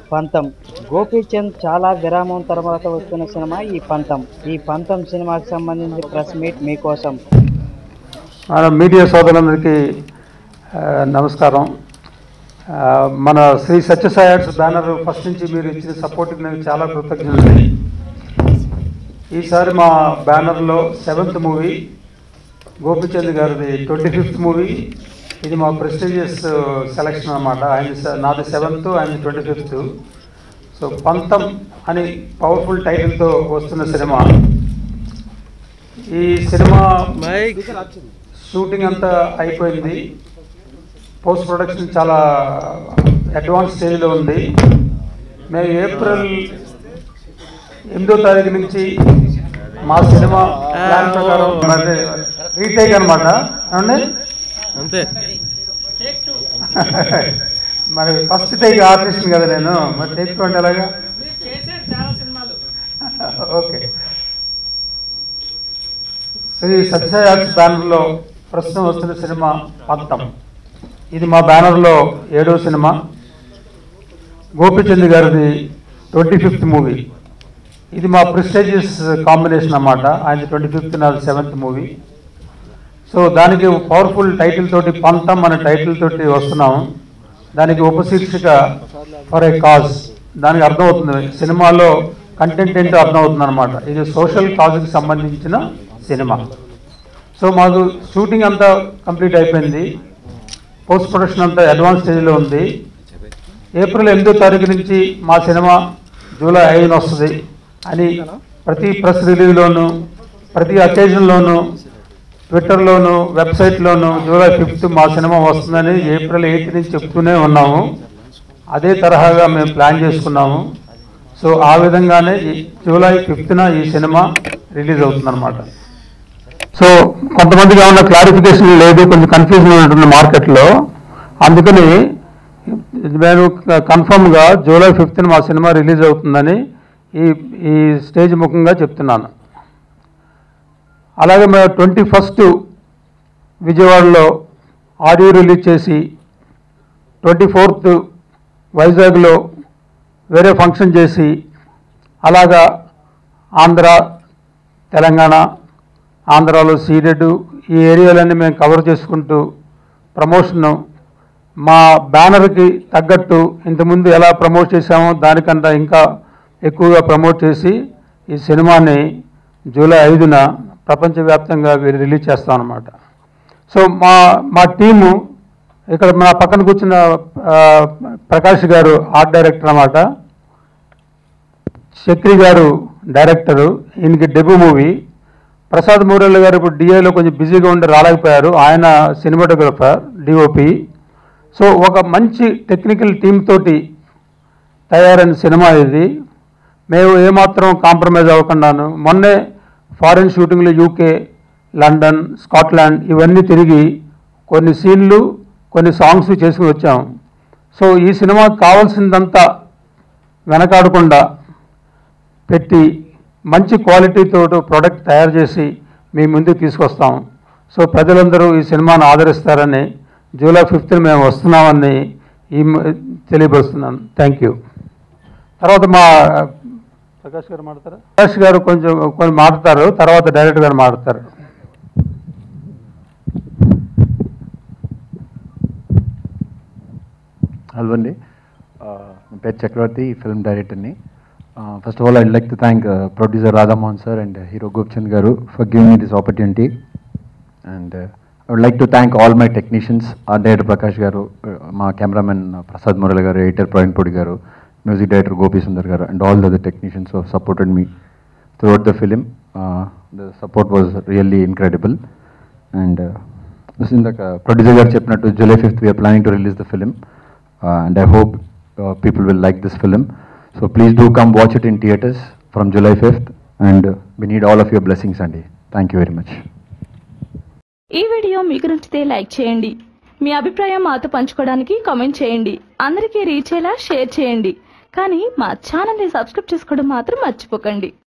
పంతం గోపీచంద్ చాలా విరామం తర్వాత వస్తున్న సినిమా ఈ పంతం ఈ పంతం సినిమాకి సంబంధించి ప్రెస్ మీట్ మీకోసం మన మీడియా సోదరులందరికీ ఆ, నమస్కారం ఆ, మన Shri Sathya Sai arts banner first నుంచి మీరు ఇచ్చిన సపోర్ట్కి నేను చాలా కృతజ్ఞతలు ఈసారి మా బ్యానర్లో సెవెంత్ మూవీ గోపిచంద్ గారిది ట్వంటీ ఫిఫ్త్ మూవీ ఇది మా ప్రెస్టీజియస్ సెలక్షన్ అన్నమాట ఆయన స- నాది సెవెంత్ ఆయన ట్వంటీ ఫిఫ్త్ సో పంతం అని పవర్ఫుల్ టైటిల్తో వస్తున్న సినిమా ఈ సినిమా షూటింగ్ అంతా అయిపోయింది పోస్ట్ ప్రొడక్షన్ చాలా అడ్వాన్స్ స్టేజ్లో ఉంది మేము ఏప్రిల్ ఎనిమిదో తారీఖు నుంచి మా సినిమా ప్లాన్ ప్రకారం మరి రీటేక్ అనమాట ఏమండి అంతే మరి ఫస్ట్ టేక్ ఆర్టిస్ట్ కదా నేను మరి టేక్ ట్వంటీ ఎలాగా ఓకే శ్రీ సత్యసాయి ఆర్ట్స్ బ్యానర్లో ప్రస్తుతం వస్తున్న సినిమా పంతం ఇది మా బ్యానర్లో ఏడో సినిమా గోపిచంద్ గారిది ట్వంటీ ఫిఫ్త్ మూవీ ఇది మా ప్రెస్టేజియస్ కాంబినేషన్ అన్నమాట ఆయన ట్వంటీ ఫిఫ్త్ నాది సెవెంత్ మూవీ సో దానికి పవర్ఫుల్ టైటిల్ తోటి పంతం అనే టైటిల్ తోటి వస్తున్నాము దానికి ఉపశీర్షిక ఫర్ ఏ కాజ్ దానికి అర్థమవుతుంది సినిమాలో కంటెంట్ ఏంటో అర్థమవుతుంది అనమాట ఇది సోషల్ కాజ్కి సంబంధించిన సినిమా సో మాకు షూటింగ్ అంతా కంప్లీట్ అయిపోయింది పోస్ట్ ప్రొడక్షన్ అంతా అడ్వాన్స్ స్టేజ్లో ఉంది ఏప్రిల్ ఎనిమిదో తారీఖు నుంచి మా సినిమా జూలై ఐదున వస్తుంది అని ప్రతి ప్రెస్ రిలీజ్లోను ప్రతి అకేషన్లోను ట్విట్టర్లోను వెబ్సైట్లోను జూలై ఫిఫ్త్ మా సినిమా వస్తుందని ఏప్రిల్ ఎయిత్ నుంచి చెప్తూనే ఉన్నాము అదే తరహాగా మేము ప్లాన్ చేసుకున్నాము సో ఆ విధంగానే ఈ జూలై ఫిఫ్త్న ఈ సినిమా రిలీజ్ అవుతుందన్నమాట సో కొంతమందికి ఏమన్నా క్లారిఫికేషన్ లేదు కొంచెం కన్ఫ్యూజన్ ఉంటుంది మార్కెట్లో అందుకని నేను కన్ఫర్మ్గా జూలై ఫిఫ్త్న మా సినిమా రిలీజ్ అవుతుందని ఈ ఈ స్టేజ్ ముఖంగా చెప్తున్నాను అలాగే మేము ట్వంటీ ఫస్ట్ విజయవాడలో ఆడియో రిలీజ్ చేసి ట్వంటీ ఫోర్త్ వైజాగ్లో వేరే ఫంక్షన్ చేసి అలాగా ఆంధ్ర తెలంగాణ ఆంధ్రాలో సీడెడ్ ఈ ఏరియాలన్నీ మేము కవర్ చేసుకుంటూ ప్రమోషన్ మా బ్యానర్కి తగ్గట్టు ఇంతకుముందు ఎలా ప్రమోట్ చేశామో దానికంటే ఇంకా ఎక్కువగా ప్రమోట్ చేసి ఈ సినిమాని జూలై ఐదున ప్రపంచవ్యాప్తంగా వీరు రిలీజ్ చేస్తాం అన్నమాట సో మా మా టీము ఇక్కడ మా పక్కన కూర్చున్న ఆ, ప్రకాష్ గారు ఆర్ట్ డైరెక్టర్ అన్నమాట చక్రి గారు డైరెక్టరు ఈయనకి డెబ్యూ మూవీ ప్రసాద్ మూరెళ్ళ గారు ఇప్పుడు డిఏలో కొంచెం బిజీగా ఉండి రాలేకపోయారు ఆయన సినిమాటోగ్రఫర్ డిఓపి సో ఒక మంచి టెక్నికల్ టీమ్ తోటి తయారైన సినిమా ఇది మేము ఏమాత్రం కాంప్రమైజ్ అవ్వకుండాను మొన్నే ఫారిన్ షూటింగ్లు యూకే లండన్ స్కాట్లాండ్ ఇవన్నీ తిరిగి కొన్ని సీన్లు కొన్ని సాంగ్స్ చేసుకుని వచ్చాం సో ఈ సినిమాకి కావాల్సిందంతా వెనకాడకుండా పెట్టి మంచి క్వాలిటీతో ప్రోడక్ట్ తయారు చేసి మీ ముందుకు తీసుకొస్తాం సో ప్రజలందరూ ఈ సినిమాను ఆదరిస్తారని జూలై ఫిఫ్త్ మేము వస్తున్నామని ఈ మ- తెలియపరుస్తున్నాను థ్యాంక్ యూ తర్వాత మా ప్రకాష్ గారు మాట్లాడతారా ప్రకాష్ గారు కొంచెం కొన్ని మాట్లాడతారు తర్వాత డైరెక్టర్ గారు మాట్లాడతారు హలో అండి నా పేరు చక్రవర్తి ఫిల్మ్ డైరెక్టర్ని first of all I'd like to thank producer Radhamohan sir and hero Gopichand garu for giving me this opportunity and I would like to thank all my technicians art director Prakash garu uh, మా cameraman Prasad Murali గారు editor Praveen పొడి గారు music director Gopi Sundar garu and all the other technicians who supported me throughout the film the support was really incredible and ఇందాక producer garu చెప్పినట్టు July fifth we're planning to release the film and I hope people will like this film so please do come watch it in theatres from July fifth and we need all of your blessings అండి thank you very much ఈ video మీకు నచ్చితే like చేయండి మీ అభిప్రాయం మాతో పంచుకోవడానికి comment చేయండి అందరికీ రీచ్ అయ్యేలా షేర్ చేయండి కానీ మా ఛానల్ని సబ్స్క్రైబ్ చేసుకోవడం మాత్రం మర్చిపోకండి